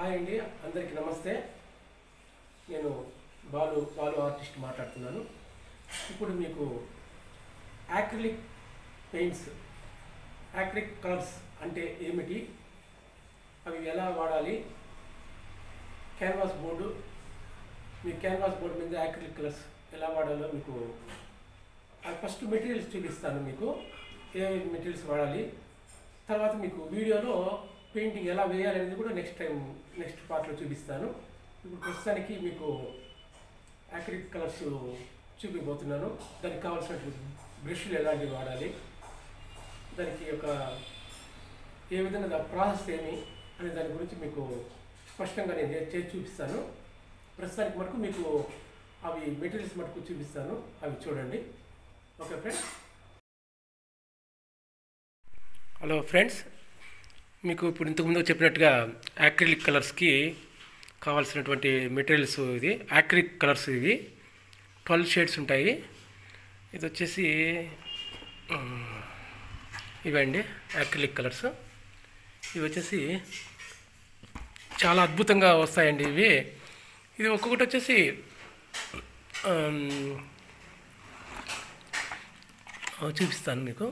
Hi అండి అందరికీ నమస్తే నేను బాలు బాలు ఆర్టిస్ట్ మాట్లాడుతున్నాను ఇప్పుడు మీకు యాక్రిలిక్ పెయింట్స్ యాక్రిలిక్ కలర్స్ అంటే ఏమిటి అవి ఎలా వాడాలి క్యాన్వాస్ బోర్డు మీ క్యాన్వాస్ బోర్డు మీద యాక్రిలిక్ కలర్స్ ఎలా వాడాలో మీకు ఫస్ట్ మెటీరియల్స్ చూపిస్తాను మీకు ఏ మెటీరియల్స్ వాడాలి తర్వాత మీకు వీడియోలో పెయింటింగ్ ఎలా వేయాలనేది కూడా నెక్స్ట్ టైం నెక్స్ట్ పార్ట్లో చూపిస్తాను ఇప్పుడు ప్రస్తుతానికి మీకు యాక్రిలిక్ కలర్స్ చూపిపోతున్నాను దానికి కావాల్సినటువంటి బ్రష్లు ఎలాంటివి వాడాలి దానికి ఒక ఏ విధంగా దా ప్రాసెస్ ఏమి అనే దాని గురించి మీకు స్పష్టంగా నేను చే- చేసి చూపిస్తాను ప్రస్తుతానికి మటుకు మీకు అవి మెటీరియల్స్ మటుకు చూపిస్తాను అవి చూడండి ఓకే ఫ్రెండ్స్ హలో ఫ్రెండ్స్ మీకు ఇప్పుడు ఇంతకుముందు చెప్పినట్టుగా యాక్రిలిక్ కలర్స్కి కావాల్సినటువంటి మెటీరియల్స్ ఇది యాక్రిలిక్ కలర్స్ ఇవి ట్వెల్వ్ షేడ్స్ ఉంటాయి ఇది వచ్చేసి ఆ, ఇవండి యాక్రిలిక్ కలర్స్ ఇవి వచ్చేసి చాలా అద్భుతంగా వస్తాయండి ఇవి ఇది ఒక్కొక్కటి వచ్చేసి ఆమ్, ఆ, చూపిస్తాను మీకు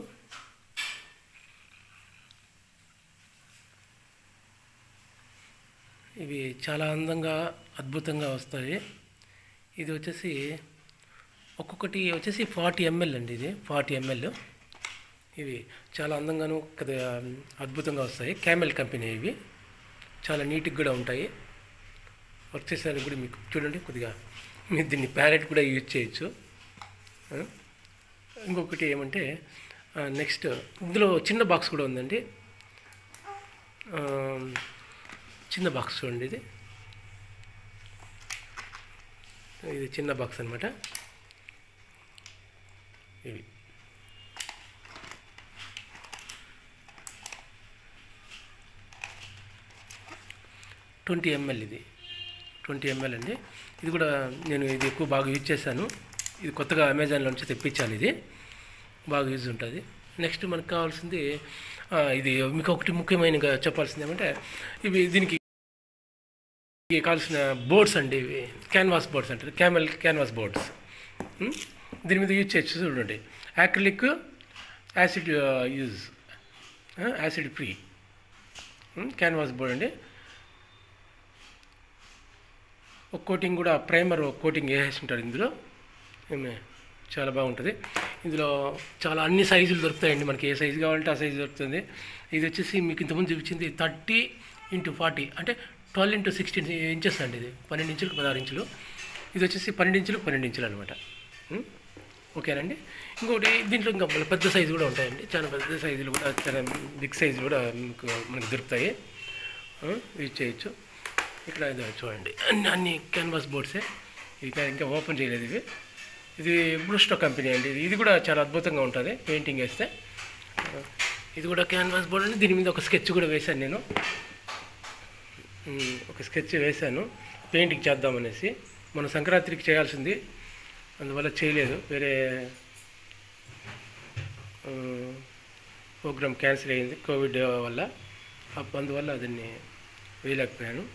ఇవి చాలా అందంగా అద్భుతంగా వస్తాయి ఇది వచ్చేసి ఒక్కొక్కటి వచ్చేసి ఫార్టీ ఎంఎల్ అండి ఇది ఫార్టీ ఎంఎల్ ఇవి చాలా అందంగాను కదా అద్భుతంగా వస్తాయి క్యామెల్ కంపెనీ ఇవి చాలా నీట్గా కూడా ఉంటాయి వర్క్ చేసేదానికి కూడా మీకు చూడండి కొద్దిగా మీరు దీన్ని ప్యాలెట్ కూడా యూజ్ చేయొచ్చు ఆ? ఇంకొకటి ఏమంటే నెక్స్ట్ ఇందులో చిన్న బాక్స్ కూడా ఉందండి ఆ, చిన్న బాక్స్ చూడండి ఇది ఇది చిన్న బాక్స్ అనమాట ఇవి ట్వంటీ ఎంఎల్ ఇది ట్వంటీ ఎంఎల్ అండి ఇది కూడా నేను ఇది ఎక్కువ బాగా యూజ్ చేశాను ఇది కొత్తగా అమెజాన్లో నుంచి తెప్పించాను ఇది బాగా యూజ్ ఉంటుంది నెక్స్ట్ మనకు కావాల్సింది ఆ, ఇది మీకు ఒకటి ముఖ్యమైనగా చెప్పాల్సింది ఏమంటే ఇవి దీనికి ఇవి కావాల్సిన బోర్డ్స్ అండి ఇవి క్యాన్వాస్ బోర్డ్స్ అంటారు క్యామెల్ క్యాన్వాస్ బోర్డ్స్ ఉం? దీని మీద యూజ్ చేయొచ్చు చూడండి acrylic acid use acid free canvas board అండి ఒక కోటింగ్ కూడా ప్రైమర్ ఒక కోటింగ్ వేసేసి ఉంటారు ఇందులో ఏమే చాలా బాగుంటుంది ఇందులో చాలా అన్ని సైజులు దొరుకుతాయండి మనకి ఏ సైజు కావాలంటే ఆ సైజు దొరుకుతుంది ఇది వచ్చేసి మీకు ఇంతకుముందు చూపించింది థర్టీ ఇంటూ ఫార్టీ అంటే ట్వెల్వ్ ఇంటూ సిక్స్టీన్ ఇంచెస్ అండి ఇది పన్నెండు ఇంచులకు పదహారు ఇంచులు ఇది వచ్చేసి పన్నెండు ఇంచులు పన్నెండు ఇంచులు అనమాట ఓకేనండి ఇంకోటి దీంట్లో ఇంకా మళ్ళీ పెద్ద సైజు కూడా ఉంటాయండి చాలా పెద్ద సైజులు కూడా చాలా బిగ్ సైజులు కూడా మీకు మనకి దొరుకుతాయి ఆ, యూజ్ చేయొచ్చు ఇక్కడ ఇది చూడండి అన్ని అన్ని క్యాన్వాస్ బోర్డ్సే ఇది ఇంకా- ఇంకా ఓపెన్ చేయలేదు ఇవి ఇది బ్రూస్టో కంపెనీ అండి ఇది ఇది కూడా చాలా అద్భుతంగా ఉంటుంది పెయింటింగ్ వేస్తే ఆ, ఇది కూడా క్యాన్వాస్ బోర్డ్ అండి దీని మీద ఒక స్కెచ్ కూడా వేశాను నేను ఉమ్, ఒక స్కెచ్ వేశాను పెయింటింగ్ చేద్దామనేసి మన సంక్రాంతికి చేయాల్సింది అందువల్ల చేయలేదు వేరే ప్రోగ్రామ్ క్యాన్సిల్ అయింది కోవిడ్ వల్ల అప్పుడు అందువల్ల దాన్ని వేయలేకపోయాను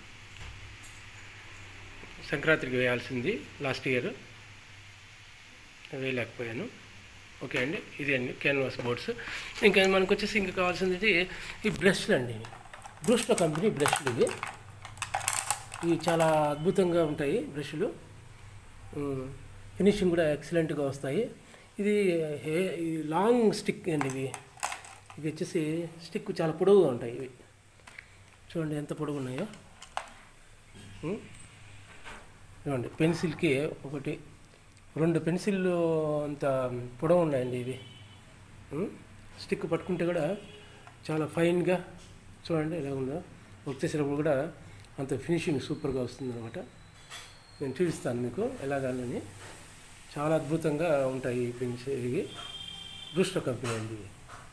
సంక్రాంతికి వేయాల్సింది లాస్ట్ ఇయర్ వేయలేకపోయాను ఓకే అండి ఇది అండి క్యాన్వాస్ బోర్డ్స్ ఇంకా మనకు వచ్చేసి ఇంకా కావాల్సింది ఈ బ్రష్లు అండి బ్రూస్టో కంపెనీ బ్రష్లు ఇవి ఇవి చాలా అద్భుతంగా ఉంటాయి బ్రష్లు ఫినిషింగ్ కూడా ఎక్సలెంట్గా వస్తాయి ఇది హే ఇది లాంగ్ స్టిక్ అండి ఇవి ఇవి వచ్చేసి స్టిక్ చాలా పొడవుగా ఉంటాయి ఇవి చూడండి ఎంత పొడవు ఉన్నాయో ఉం? ఇవ్వండి పెన్సిల్కి ఒకటి రెండు పెన్సిళ్ళు అంత పొడవు ఉన్నాయండి ఇవి ఉం? స్టిక్ పట్టుకుంటే కూడా చాలా ఫైన్గా చూడండి ఎలా ఉందో వర్క్ చేసేటప్పుడు కూడా అంత ఫినిషింగ్ సూపర్గా వస్తుంది అనమాట నేను చూపిస్తాను మీకు ఎలాగాలని చాలా అద్భుతంగా ఉంటాయి ఈ పెన్స్ ఇవి బ్రూస్టో కంపెనీ అండి ఇవి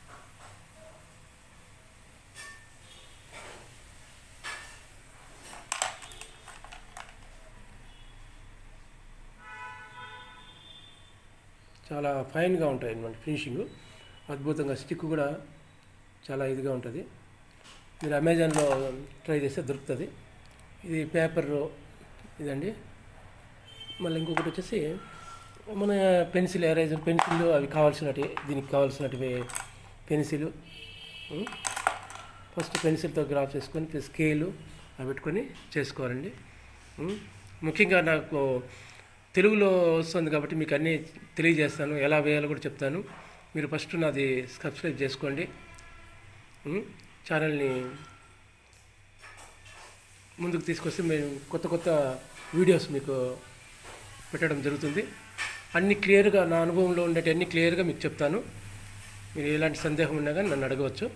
చాలా ఫైన్గా ఉంటాయి అన్నమాట ఫినిషింగ్ అద్భుతంగా స్టిక్ కూడా చాలా ఇదిగా ఉంటుంది మీరు అమెజాన్లో ట్రై చేస్తే దొరుకుతుంది ఇది పేపర్ ఇదండి మళ్ళీ ఇంకొకటి వచ్చేసి మన పెన్సిల్ ఎరేజర్ పెన్సిల్ అవి కావాల్సినవి దీనికి కావాల్సినటివి పెన్సిల్ ఫస్ట్ పెన్సిల్తో గ్రాఫ్ చేసుకొని ప్లస్ స్కేలు అవి పెట్టుకొని చేసుకోవాలండి ఉమ్. ముఖ్యంగా నాకు తెలుగులో వస్తుంది కాబట్టి మీకు అన్నీ తెలియజేస్తాను ఎలా వేయాలో కూడా చెప్తాను మీరు ఫస్ట్ నాది సబ్స్క్రైబ్ చేసుకోండి ఉమ్. ఛానల్ని ముందుకు తీసుకొస్తే మేము కొత్త కొత్త వీడియోస్ మీకు పెట్టడం జరుగుతుంది అన్ని క్లియర్గా నా అనుభవంలో ఉండేటి అన్ని క్లియర్గా మీకు చెప్తాను మీరు ఎలాంటి సందేహం ఉన్నా కానీ నన్ను అడగవచ్చు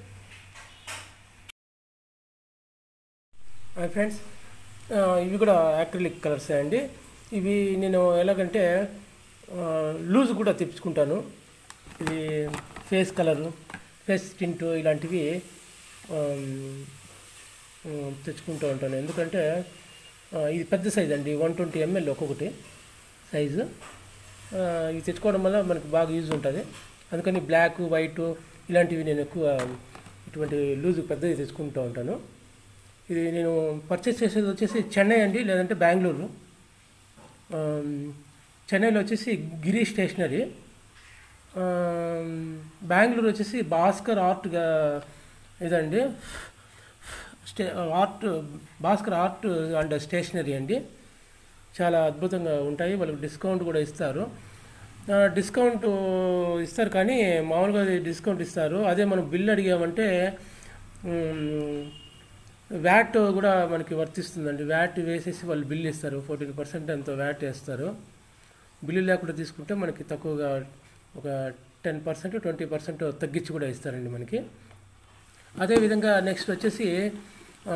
హాయ్ ఫ్రెండ్స్ ఆ, ఇవి కూడా యాక్రిలిక్ కలర్స్ అండి ఇవి నేను ఎలాగంటే ఆ, లూజ్ కూడా తెప్పించుకుంటాను ఇది ఫేస్ కలరు ఫేస్ టింట్ ఇలాంటివి ఆమ్, ఆ, తెచ్చుకుంటూ ఉంటాను ఎందుకంటే ఆ, ఇది పెద్ద సైజ్ అండి వన్ ట్వంటీ ఎంఎల్ ఒక్కొక్కటి సైజు ఆ, ఇవి తెచ్చుకోవడం వల్ల మనకు బాగా యూజ్ ఉంటుంది అందుకని బ్లాక్ వైట్ ఇలాంటివి నేను ఎక్కువ ఇటువంటి లూజ్ పెద్దవి తెచ్చుకుంటూ ఉంటాను ఇది నేను పర్చేస్ చేసేది వచ్చేసి చెన్నై అండి లేదంటే బెంగళూరు ఆమ్, చెన్నైలో వచ్చేసి గిరి స్టేషనరీ ఆమ్, బెంగళూరు వచ్చేసి భాస్కర్ ఆర్ట్ గా- ఇదండి స్టే art Bhaskar art and stationery అండి చాలా అద్భుతంగా ఉంటాయి వాళ్ళకి డిస్కౌంట్ కూడా ఇస్తారు ఆ, డిస్కౌంట్ ఇస్తారు కానీ మామూలుగా డిస్కౌంట్ ఇస్తారు అదే మనం బిల్ అడిగామంటే మ్, వ్యాట్ కూడా మనకి వర్తిస్తుందండి వ్యాట్ వేసేసి వాళ్ళు బిల్ ఇస్తారు ఫోర్టీన్ పర్సెంట్ ఎంతో వ్యాట్ వేస్తారు బిల్లు లేకుండా తీసుకుంటే మనకి తక్కువగా ఒక టెన్ పర్సెంట్ ట్వంటీ పర్సెంట్ తగ్గించి కూడా ఇస్తారండి మనకి అదేవిధంగా నెక్స్ట్ వచ్చేసి ఆ,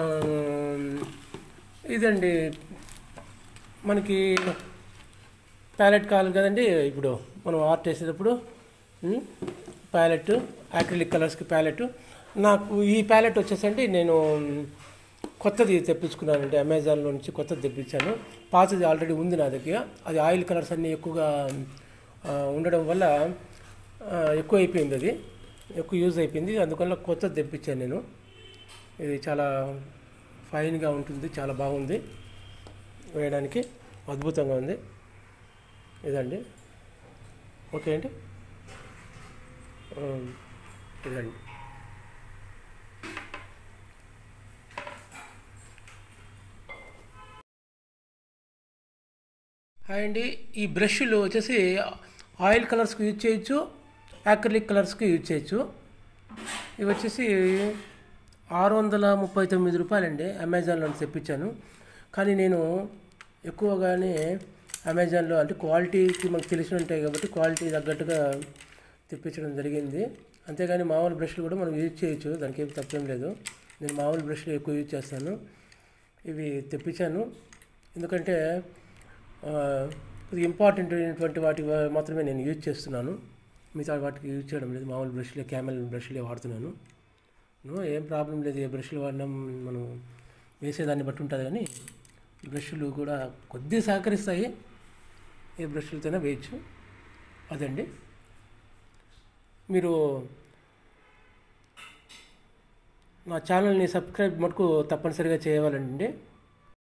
ఇదండి మనకి ప్యాలెట్ కావాలి కదండి ఇప్పుడు మనం ఆర్ట్ వేసేటప్పుడు ప్యాలెట్ యాక్రిలిక్ కలర్స్కి ప్యాలెట్ నాకు ఈ ప్యాలెట్ వచ్చేసండి నేను కొత్తది తెప్పించుకున్నానండి అమెజాన్లో నుంచి కొత్తది తెప్పించాను పాతది ఆల్రెడీ ఉంది నా దగ్గర అది ఆయిల్ కలర్స్ అన్నీ ఎక్కువగా ఆ, ఉండడం వల్ల ఆ, ఎక్కువ అయిపోయింది అది ఎక్కువ యూజ్ అయిపోయింది అందువల్ల కొత్తది తెప్పించాను నేను ఇది చాలా ఫైన్గా ఉంటుంది చాలా బాగుంది వేయడానికి అద్భుతంగా ఉంది ఇదండి ఓకే అండి ఆ, ఇదండి హాయ్ అండి ఈ బ్రష్లు వచ్చేసి ఆయిల్ కలర్స్కి యూజ్ చేయొచ్చు యాక్రిలిక్ కలర్స్కి యూజ్ చేయొచ్చు ఇవి వచ్చేసి ఆరు వందల ముప్పై తొమ్మిది రూపాయలండి అమెజాన్లో నుంచి తెప్పించాను కానీ నేను ఎక్కువగానే అమెజాన్లో అంటే క్వాలిటీకి మనకు తెలిసి ఉంటాయి కాబట్టి క్వాలిటీ తగ్గట్టుగా తెప్పించడం జరిగింది అంతేగాని మామూలు బ్రష్లు కూడా మనం యూజ్ చేయొచ్చు దానికి ఏం తప్పేం లేదు నేను మామూలు బ్రష్లు ఎక్కువ యూజ్ చేస్తాను ఇవి తెప్పించాను ఎందుకంటే ఆ, కొద్దిగా ఇంపార్టెంట్ అయినటువంటి వాటి మాత్రమే నేను యూజ్ చేస్తున్నాను మిగతా వాటికి యూజ్ చేయడం లేదు మామూలు బ్రష్లే క్యామెల్ బ్రష్లే వాడుతున్నాను నో ఏం ప్రాబ్లం లేదు ఏ బ్రష్లు వాడినా మనం వేసేదాన్ని బట్టి ఉంటుంది కానీ బ్రష్లు కూడా కొద్దిగా సహకరిస్తాయి ఏ బ్రష్లతోనే వేయచ్చు అదండి మీరు నా ఛానల్ని సబ్స్క్రైబ్ మటుకు తప్పనిసరిగా చేయవాలండి